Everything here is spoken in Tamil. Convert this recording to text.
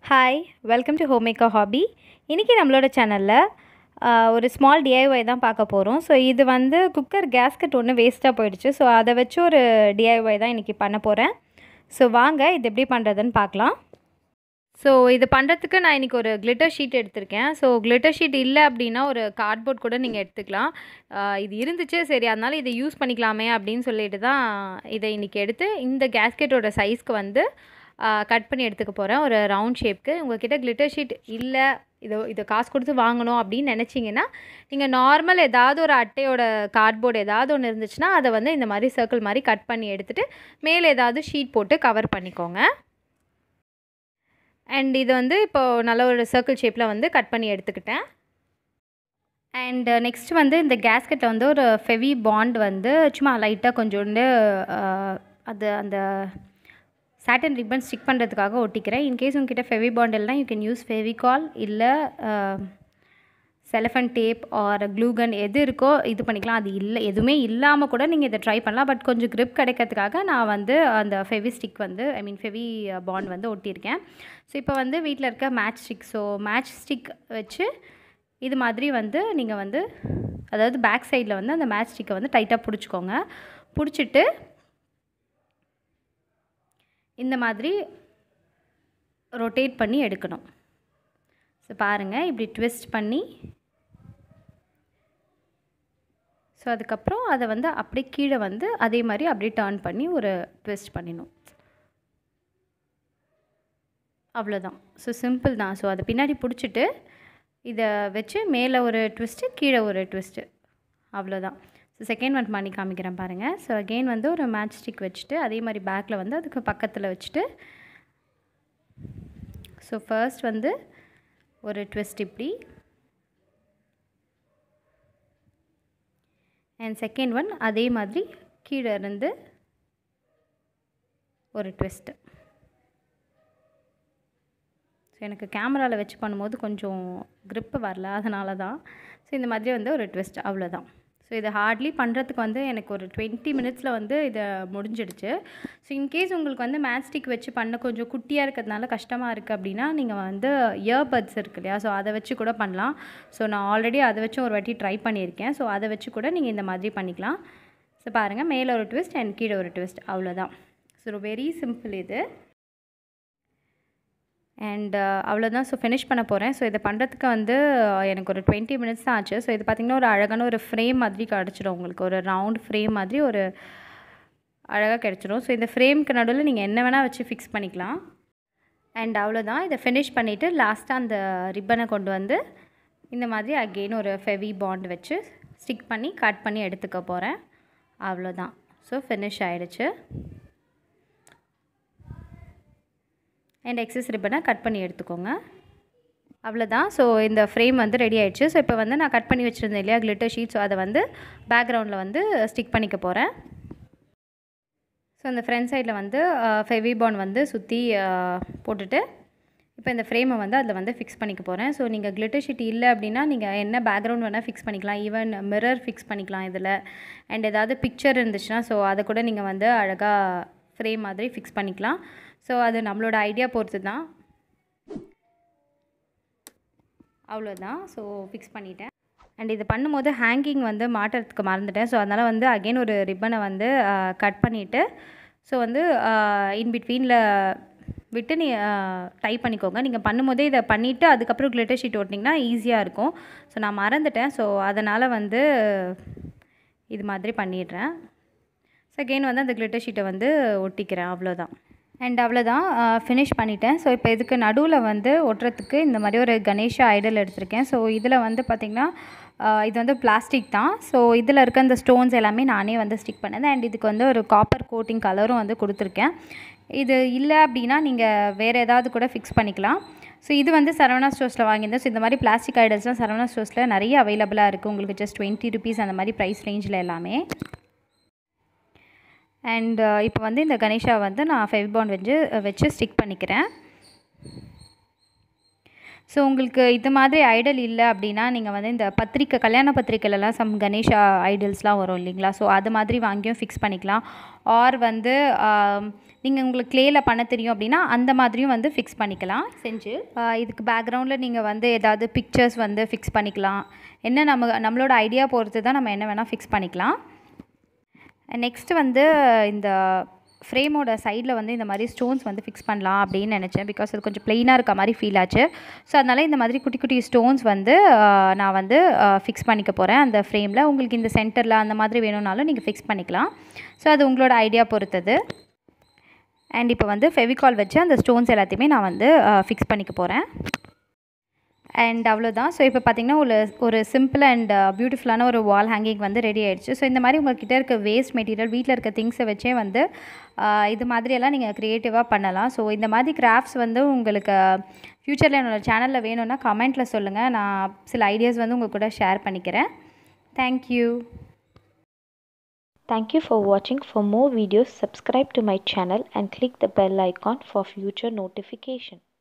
Hi welcome to home maker hobby இன்றைக்கி நம்மளோட சேனலில் ஒரு ஸ்மால் டிஐஒய் தான் பார்க்க போகிறோம் ஸோ இது வந்து குக்கர் கேஸ்கட் ஒன்று வேஸ்ட்டாக போயிடுச்சு ஸோ அதை வச்சு ஒரு டிஐஒய் தான் இன்றைக்கி பண்ண போகிறேன் ஸோ வாங்க இது எப்படி பண்ணுறதுன்னு பார்க்கலாம் ஸோ இது பண்ணுறதுக்கு நான் இன்றைக்கி ஒரு கிளிட்டர் ஷீட் எடுத்திருக்கேன் ஸோ கிளிட்டர் ஷீட் இல்லை அப்படின்னா ஒரு கார்ட்போர்ட் கூட நீங்கள் எடுத்துக்கலாம் ஆஹ் இது இருந்துச்சு சரி அதனால் இதை யூஸ் பண்ணிக்கலாமே அப்படின்னு சொல்லிட்டு தான் இதை இன்றைக்கி எடுத்து இந்த கேஸ்கெட்டோட சைஸ்க்கு வந்து கட் பண்ணி எடுத்துக்க போகிறேன் ஒரு ரவுண்ட் ஷேப்க்கு உங்ககிட்ட கிளிட்டர் ஷீட் இல்லை இதை இதை காசு கொடுத்து வாங்கணும் அப்படின்னு நினச்சிங்கன்னா நீங்கள் நார்மல் ஏதாவது ஒரு அட்டையோட கார்ட்போர்டு ஏதாவது ஒன்று இருந்துச்சுன்னா அதை வந்து இந்த மாதிரி சர்க்கிள் மாதிரி கட் பண்ணி எடுத்துகிட்டு மேலே ஏதாவது ஷீட் போட்டு கவர் பண்ணிக்கோங்க அண்ட் இது வந்து இப்போ நல்ல ஒரு சர்க்கிள் ஷேப்பில் வந்து கட் பண்ணி எடுத்துக்கிட்டேன் அண்ட் நெக்ஸ்ட் வந்து இந்த கேஸ்கெட்டில் வந்து ஒரு ஃபெவி பாண்ட் வந்து சும்மா லைட்டாக கொஞ்சோண்டு ஆஹ், அது அந்த சாட்டன் ரிப்பன் ஸ்டிக் பண்ணுறதுக்காக ஒட்டிக்கிறேன் இன்கேஸ் உங்ககிட்ட ஃபெவி பாண்ட் இல்லைனா யூ கேன் யூஸ் ஃபெவிகால் இல்லை செலஃபன் டேப் ஆர் க்ளூகன் எது இருக்கோ இது பண்ணிக்கலாம் அது இல்லை எதுவுமே இல்லாமல் கூட நீங்கள் இதை ட்ரை பண்ணலாம் பட் கொஞ்சம் grip கிடைக்கிறதுக்காக நான் வந்து அந்த ஃபெவி ஸ்டிக் வந்து ஐ மீன் ஃபெவி பாண்ட் வந்து ஒட்டியிருக்கேன் ஸோ இப்போ வந்து வீட்டில் இருக்க match stick so match stick வச்சு இது மாதிரி வந்து நீங்கள் வந்து அதாவது பேக் சைடில் வந்து அந்த மேட்ச் ஸ்டிக்கை வந்து டைட்டாக பிடிச்சிக்கோங்க பிடிச்சிட்டு இந்த மாதிரி ரொட்டேட் பண்ணி எடுக்கணும் ஸோ பாருங்கள் இப்படி ட்விஸ்ட் பண்ணி ஸோ அதுக்கப்புறம் அதை வந்து அப்படியே கீழே வந்து அதே மாதிரி அப்படியே டர்ன் பண்ணி ஒரு ட்விஸ்ட் பண்ணிடணும் அவ்வளோதான் ஸோ சிம்பிள் தான் ஸோ அதை பின்னாடி பிடிச்சிட்டு இதை வச்சு மேலே ஒரு ட்விஸ்ட்டு கீழே ஒரு ட்விஸ்ட்டு அவ்வளோதான் ஸோ செகண்ட் ஒன் பண்ணி காமிக்கிறேன் பாருங்கள் ஸோ அகெயின் வந்து ஒரு மேட்ச் ஸ்டிக் வச்சுட்டு அதே மாதிரி பேக்கில் வந்து அதுக்கு பக்கத்தில் வச்சுட்டு ஸோ ஃபர்ஸ்ட் வந்து ஒரு ட்விஸ்ட் இப்படி அண்ட் செகண்ட் ஒன் அதே மாதிரி கீழே இருந்து ஒரு ட்விஸ்ட்டு ஸோ எனக்கு கேமராவில் வச்சு பண்ணும்போது கொஞ்சம் grip வரல அதனால தான் ஸோ இந்த மாதிரி வந்து ஒரு ட்விஸ்ட் அவ்வளோதான் ஸோ இதை ஹார்ட்லி பண்ணுறதுக்கு வந்து எனக்கு ஒரு டுவெண்ட்டி மினிட்ஸில் வந்து இதை முடிஞ்சிடுச்சு ஸோ இன்கேஸ் உங்களுக்கு வந்து மேட்ஸ்டிக் வச்சு பண்ண கொஞ்சம் குட்டியாக இருக்கிறதுனால கஷ்டமாக இருக்குது அப்படின்னா நீங்கள் வந்து இயர்பட்ஸ் இருக்கு இல்லையா ஸோ அதை வச்சு கூட பண்ணலாம் ஸோ நான் ஆல்ரெடி அதை வச்சு ஒரு வாட்டி ட்ரை பண்ணியிருக்கேன் ஸோ அதை வச்சு கூட நீங்கள் இந்த மாதிரி பண்ணிக்கலாம் ஸோ பாருங்கள் மேலே ஒரு ட்விஸ்ட் அண்ட் கீழே ஒரு ட்விஸ்ட் அவ்வளோதான் ஸோ வெரி சிம்பிள் இது அண்ட் அவ்வளோதான் ஸோ ஃபினிஷ் பண்ண போகிறேன் ஸோ இதை பண்ணுறதுக்கு வந்து uh, எனக்கு ஒரு டுவெண்ட்டி மினிட்ஸ் தான் ஆச்சு ஸோ இது பார்த்திங்கன்னா ஒரு அழகான ஒரு ஃப்ரேம் மாதிரி கிடச்சிடும் உங்களுக்கு ஒரு ரவுண்ட் ஃப்ரேம் மாதிரி ஒரு அழகாக கிடச்சிடும் ஸோ இந்த ஃப்ரேம்க்கு நடுவில் நீங்கள் என்ன வேணால் வச்சு ஃபிக்ஸ் பண்ணிக்கலாம் அண்ட் அவ்வளோதான் இதை ஃபினிஷ் பண்ணிவிட்டு லாஸ்ட்டாக அந்த ரிப்பனை கொண்டு வந்து இந்த மாதிரி அகெயின் ஒரு ஃபெவி பாண்ட் வச்சு ஸ்டிக் பண்ணி கட் பண்ணி எடுத்துக்க போகிறேன் அவ்வளோதான் ஸோ ஃபினிஷ் ஆயிடுச்சு அண்ட் எக்ஸஸ் ரிப்பனை கட் பண்ணி எடுத்துக்கோங்க அவ்வளோதான் ஸோ இந்த ஃப்ரேம் வந்து ரெடி ஆயிடுச்சு ஸோ இப்போ வந்து நான் கட் பண்ணி வச்சுருந்தேன் இல்லையா கிளிட்டர் ஷீட் ஸோ அதை வந்து பேக்ரவுண்டில் வந்து ஸ்டிக் பண்ணிக்க போகிறேன் ஸோ இந்த ஃப்ரண்ட் சைடில் வந்து ஃபெவிபான் வந்து சுற்றி போட்டுட்டு இப்போ இந்த ஃப்ரேமை வந்து அதில் வந்து ஃபிக்ஸ் பண்ணிக்க போகிறேன் ஸோ நீங்கள் கிளிட்டர் ஷீட் இல்லை அப்படின்னா நீங்கள் என்ன பேக்ரவுண்ட் வேணால் ஃபிக்ஸ் பண்ணிக்கலாம் ஈவன் மிரர் ஃபிக்ஸ் பண்ணிக்கலாம் இதில் அண்ட் ஏதாவது பிக்சர் இருந்துச்சுன்னா ஸோ அதை கூட நீங்கள் வந்து அழகாக ஃப்ரேம் மாதிரி ஃபிக்ஸ் பண்ணிக்கலாம் ஸோ அது நம்மளோட ஐடியா பொறுத்து தான் அவ்வளோதான் ஸோ ஃபிக்ஸ் பண்ணிட்டேன் அண்ட் இது பண்ணும்போது ஹேங்கிங் வந்து மாட்டுறதுக்கு மறந்துட்டேன் ஸோ அதனால் வந்து அகெயின் ஒரு ரிப்பனை வந்து கட் பண்ணிவிட்டு ஸோ வந்து இன் பிட்வீனில் விட்டு நீ டை பண்ணிக்கோங்க நீங்கள் பண்ணும்போதே இதை பண்ணிவிட்டு அதுக்கப்புறம் கிளிட்டர் ஷீட் ஓட்டினீங்கன்னா ஈஸியாக இருக்கும் ஸோ நான் மறந்துட்டேன் ஸோ அதனால் வந்து இது மாதிரி பண்ணிடுறேன் ஸோ அகெயின் வந்து அந்த கிளிட்டர் ஷீட்டை வந்து ஒட்டிக்கிறேன் அவ்வளோதான் அண்ட் அவ்வளோதான் ஃபினிஷ் பண்ணிட்டேன் ஸோ இப்போ இதுக்கு நடுவில் வந்து ஒட்டுறதுக்கு இந்த மாதிரி ஒரு கணேஷா ஐடல் எடுத்திருக்கேன் ஸோ இதில் வந்து பார்த்திங்கன்னா இது வந்து பிளாஸ்டிக் தான் ஸோ இதில் இருக்க இந்த ஸ்டோன்ஸ் எல்லாமே நானே வந்து ஸ்டிக் பண்ணது அண்ட் இதுக்கு வந்து ஒரு காப்பர் கோட்டிங் கலரும் வந்து கொடுத்துருக்கேன் இது இல்லை அப்படின்னா நீங்கள் வேறு ஏதாவது கூட ஃபிக்ஸ் பண்ணிக்கலாம் ஸோ இது வந்து சரவணா ஸ்டோர்ஸில் வாங்கியிருந்தேன் ஸோ இந்த மாதிரி பிளாஸ்டிக் ஐடல்ஸ்லாம் சரவணா ஸ்டோர்ஸில் நிறைய அவைலபிளாக இருக்குது உங்களுக்கு ஜஸ்ட் டுவெண்ட்டி ருபீஸ் அந்த மாதிரி ப்ரைஸ் ரேஞ்சில் எல்லாமே அண்ட் இப்போ வந்து இந்த கணேஷா வந்து நான் ஃபெவிபாண்ட் வச்சு வச்சு ஸ்டிக் பண்ணிக்கிறேன் ஸோ உங்களுக்கு இது மாதிரி ஐடல் இல்லை அப்படின்னா நீங்கள் வந்து இந்த பத்திரிக்கை கல்யாண பத்திரிக்கையிலலாம் சம் கணேஷா ஐடல்ஸ்லாம் வரும் இல்லைங்களா ஸோ அது மாதிரி வாங்கியும் ஃபிக்ஸ் பண்ணிக்கலாம் ஆர் வந்து நீங்கள் உங்களுக்கு க்ளேயில் பண்ண தெரியும் அப்படின்னா அந்த மாதிரியும் வந்து ஃபிக்ஸ் பண்ணிக்கலாம் செஞ்சு ஆஹ் இதுக்கு பேக்ரவுண்டில் நீங்கள் வந்து ஏதாவது பிக்சர்ஸ் வந்து ஃபிக்ஸ் பண்ணிக்கலாம் என்ன நம்ம நம்மளோட ஐடியா பொறுத்து தான் நம்ம என்ன வேணால் ஃபிக்ஸ் பண்ணிக்கலாம் நெக்ஸ்ட்டு வந்து இந்த ஃப்ரேமோட சைடில் வந்து இந்த மாதிரி ஸ்டோன்ஸ் வந்து ஃபிக்ஸ் பண்ணலாம் அப்படின்னு நினச்சேன் பிகாஸ் அது கொஞ்சம் ப்ளெயினாக இருக்க மாதிரி ஃபீல் ஆச்சு ஸோ அதனால் இந்த மாதிரி குட்டி குட்டி ஸ்டோன்ஸ் வந்து ஆஹ், நான் வந்து ஃபிக்ஸ் பண்ணிக்க போகிறேன் அந்த ஃப்ரேமில் உங்களுக்கு இந்த சென்டரில் அந்த மாதிரி வேணும்னாலும் நீங்கள் ஃபிக்ஸ் பண்ணிக்கலாம் ஸோ அது உங்களோட ஐடியா பொறுத்தது அண்ட் இப்போ வந்து ஃபெவிகால் வச்சு அந்த ஸ்டோன்ஸ் எல்லாத்தையுமே நான் வந்து ஃபிக்ஸ் பண்ணிக்க போகிறேன் அண்ட் அவ்வளோதான் ஸோ இப்போ பார்த்தீங்கன்னா ஒரு ஒரு சிம்பிள் அண்ட் பியூட்டிஃபுல்லான ஒரு வால் ஹேங்கிங் வந்து ரெடி ஆயிடுச்சு ஸோ இந்த மாதிரி உங்கள்கிட்ட இருக்க வேஸ்ட் மெட்டீரியல் வீட்டில் இருக்க திங்ஸை வச்சே வந்து ஆஹ், இது மாதிரியெல்லாம் நீங்கள் க்ரியேட்டிவாக பண்ணலாம் ஸோ இந்த மாதிரி கிராஃப்ட்ஸ் வந்து உங்களுக்கு ஃப்யூச்சரில் என்னோட சேனலில் வேணும்னா கமெண்ட்டில் சொல்லுங்கள் நான் சில ஐடியாஸ் வந்து உங்கள் கூட ஷேர் பண்ணிக்கிறேன் thank you Thank you for watching. For more videos, subscribe to my channel and click the bell icon for future notification.